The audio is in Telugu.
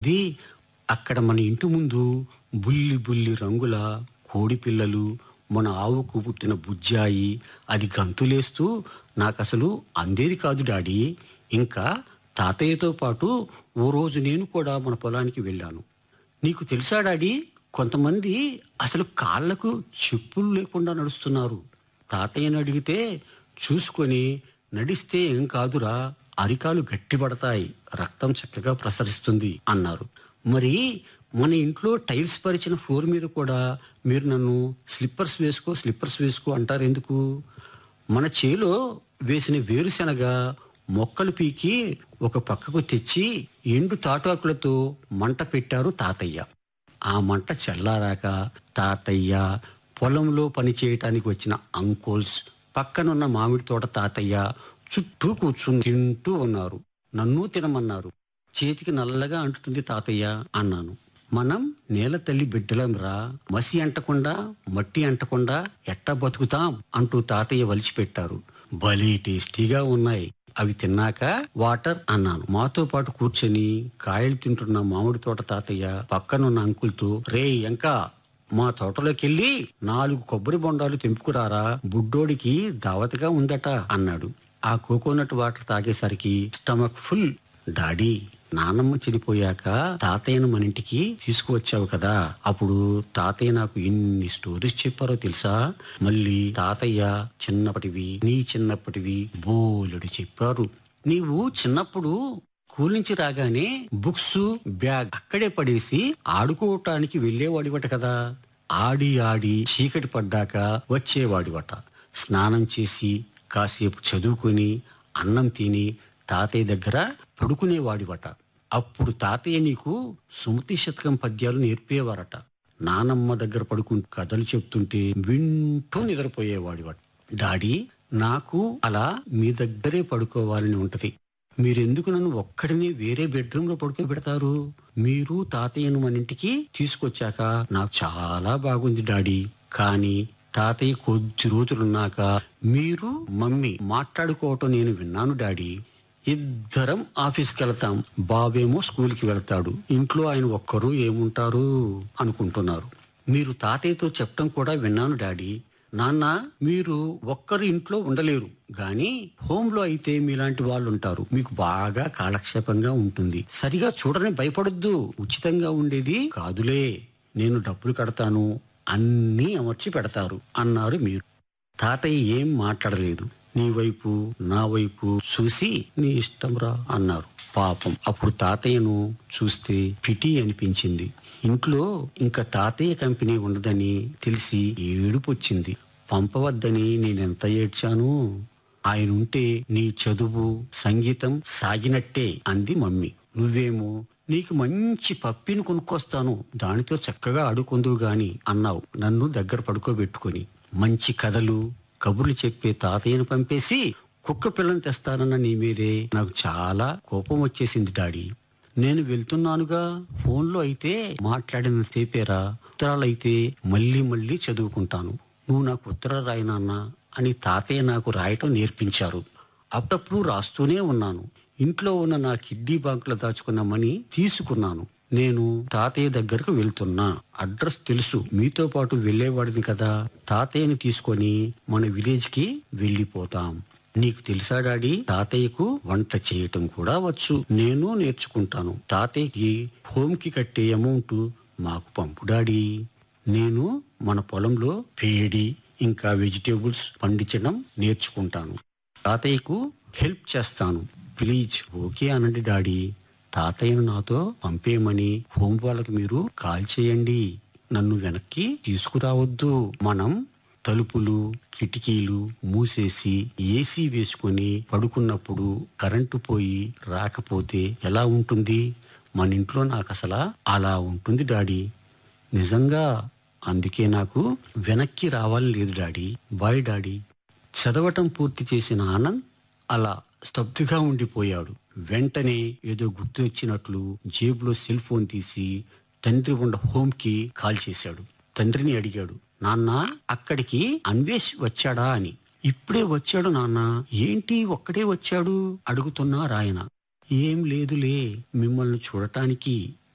కొద్దీ అక్కడ మన ఇంటి ముందు బుల్లి బుల్లి రంగుల కోడి పిల్లలు మన ఆవుకు పుట్టిన బుజ్జాయి అది గంతులేస్తూ నాకు అసలు అందేది కాదు డాడీ ఇంకా తాతయ్యతో పాటు ఓ రోజు నేను కూడా మన పొలానికి వెళ్ళాను నీకు తెలుసా డాడీ కొంతమంది అసలు కాళ్ళకు చెప్పులు లేకుండా నడుస్తున్నారు తాతయ్యని అడిగితే చూసుకొని నడిస్తే ఏం కాదురా అరికాలు గట్టిపడతాయి రక్తం చక్కగా ప్రసరిస్తుంది అన్నారు మరి మన ఇంట్లో టైల్స్ పరిచిన ఫ్లోర్ మీద కూడా మీరు నన్ను స్లిప్పర్స్ వేసుకో స్లిప్పర్స్ వేసుకో అంటారు ఎందుకు మన చేలో వేసిన వేరుశనగ మొక్కలు పీకి ఒక పక్కకు తెచ్చి ఎండు తాటాకులతో మంట పెట్టారు తాతయ్య ఆ మంట చల్లారాక తాతయ్య పొలంలో పని చేయటానికి వచ్చిన అంకుల్స్ పక్కనున్న మామిడి తోట తాతయ్య చుట్టూ కూర్చుని తింటూ ఉన్నారు నన్ను తినమన్నారు చేతికి నల్లగా అంటుతుంది తాతయ్య అన్నాను మనం నేల తల్లి బిడ్డలంరా మసి అంటకుండా మట్టి అంటకుండా ఎట్టా బతుకుతాం అంటూ తాతయ్య వలిచిపెట్టారు భలే టేస్టీగా ఉన్నాయి అవి తిన్నాక వాటర్ అన్నాను మాతో పాటు కూర్చొని కాయలు తింటున్న మామిడి తోట తాతయ్య పక్కనున్న అంకుల్తో రే ఇంకా మా తోటలోకెళ్ళి నాలుగు కొబ్బరి బొండాలు తెంపుకురారా బుడ్డోడికి దావతగా ఉందట అన్నాడు ఆ కోకోనట్ వాటర్ తాగేసరికి స్టమక్ ఫుల్ డాడీ నానమ్మ చనిపోయాక తాతయ్యను మన ఇంటికి తీసుకువచ్చావు కదా అప్పుడు తాతయ్య నాకు ఎన్ని స్టోరీస్ చెప్పారో తెలుసా మళ్ళీ తాతయ్య చిన్నప్పటివి నీ చిన్నప్పటివి బోలెడు చెప్పారు నీవు చిన్నప్పుడు స్కూల్ నుంచి రాగానే బుక్స్ బ్యాగ్ అక్కడే పడేసి ఆడుకోవటానికి వెళ్ళేవాడివట కదా ఆడి ఆడి చీకటి పడ్డాక వచ్చేవాడివట స్నానం చేసి కాసేపు చదువుకొని అన్నం తిని తాతయ్య దగ్గర పడుకునేవాడివట అప్పుడు తాతయ్య నీకు సుమతి శతకం పద్యాలు నేర్పేవారట నానమ్మ దగ్గర పడుకుని కథలు చెప్తుంటే వింటూ నిద్రపోయేవాడివట డాడీ నాకు అలా మీ దగ్గరే పడుకోవాలని ఉంటది మీరెందుకు నన్ను ఒక్కడిని వేరే బెడ్రూమ్ లో పడుకోబెడతారు మీరు తాతయ్యను మన ఇంటికి తీసుకొచ్చాక నాకు చాలా బాగుంది డాడీ కానీ తాతయ్య కొద్ది రోజులున్నాక మీరు మమ్మీ మాట్లాడుకోవటం నేను విన్నాను డాడీ ఇద్దరం ఆఫీస్కి వెళ్తాం బాబేమో స్కూల్కి వెళ్తాడు ఇంట్లో ఆయన ఒక్కరు ఏముంటారు అనుకుంటున్నారు మీరు తాతయ్యతో చెప్పటం కూడా విన్నాను డాడీ నాన్న మీరు ఒక్కరు ఇంట్లో ఉండలేరు గాని హోమ్ లో అయితే మీలాంటి వాళ్ళు ఉంటారు మీకు బాగా కాలక్షేపంగా ఉంటుంది సరిగా చూడని భయపడొద్దు ఉచితంగా ఉండేది కాదులే నేను డబ్బులు కడతాను అన్నీ అమర్చి పెడతారు అన్నారు మీరు తాతయ్య ఏం మాట్లాడలేదు నీ వైపు నా వైపు చూసి నీ ఇష్టంరా అన్నారు పాపం అప్పుడు తాతయ్యను చూస్తే పిటి అనిపించింది ఇంట్లో ఇంకా తాతయ్య కంపెనీ ఉండదని తెలిసి ఏడుపు వచ్చింది పంపవద్దని నేనెంత ఏడ్చాను ఆయన ఉంటే నీ చదువు సంగీతం సాగినట్టే అంది మమ్మీ నువ్వేమో నీకు మంచి పప్పిని కొనుక్కొస్తాను దానితో చక్కగా ఆడుకుందువు గాని అన్నావు నన్ను దగ్గర పడుకోబెట్టుకుని మంచి కథలు కబుర్లు చెప్పే తాతయ్యను పంపేసి కుక్క పిల్లని తెస్తానన్న నీ మీదే నాకు చాలా కోపం వచ్చేసింది డాడీ నేను వెళ్తున్నానుగా ఫోన్లో అయితే మాట్లాడిన సేపేరా ఉత్తరాలైతే మళ్ళీ మళ్ళీ చదువుకుంటాను నువ్వు నాకు ఉత్తరాలు రాయి నాన్న అని తాతయ్య నాకు రాయటం నేర్పించారు అప్పుడప్పుడు రాస్తూనే ఉన్నాను ఇంట్లో ఉన్న నా కిడ్నీ బ్యాంకులో దాచుకున్న మనీ తీసుకున్నాను నేను తాతయ్య దగ్గరకు వెళ్తున్నా అడ్రస్ తెలుసు మీతో పాటు వెళ్ళేవాడిని కదా తాతయ్యని తీసుకొని మన విలేజ్ కి వెళ్ళిపోతాం నీకు తెలుసా డాడీ తాతయ్యకు వంట చేయటం కూడా వచ్చు నేను నేర్చుకుంటాను తాతయ్యకి హోమ్ కి కట్టే అమౌంట్ మాకు పంపు డాడీ నేను మన పొలంలో పేడి ఇంకా వెజిటేబుల్స్ పండించడం నేర్చుకుంటాను తాతయ్యకు హెల్ప్ చేస్తాను ప్లీజ్ ఓకే అనండి డాడీ తాతయ్యను నాతో పంపేయమని హోం వాళ్ళకి మీరు కాల్ చేయండి నన్ను వెనక్కి తీసుకురావద్దు మనం తలుపులు కిటికీలు మూసేసి ఏసీ వేసుకొని పడుకున్నప్పుడు కరెంటు పోయి రాకపోతే ఎలా ఉంటుంది మన ఇంట్లో నాకు అసలు అలా ఉంటుంది డాడీ నిజంగా అందుకే నాకు వెనక్కి రావాలని లేదు డాడీ బాయ్ డాడీ చదవటం పూర్తి చేసిన ఆనంద్ అలా స్తబ్దుగా ఉండిపోయాడు వెంటనే ఏదో గుర్తు వచ్చినట్లు జేబులో సెల్ ఫోన్ తీసి తండ్రి ఉన్న హోమ్ కి కాల్ చేశాడు తండ్రిని అడిగాడు నాన్న అక్కడికి అన్వేష్ వచ్చాడా అని ఇప్పుడే వచ్చాడు నాన్న ఏంటి ఒక్కడే వచ్చాడు అడుగుతున్నా రాయన ఏం లేదులే మిమ్మల్ని చూడటానికి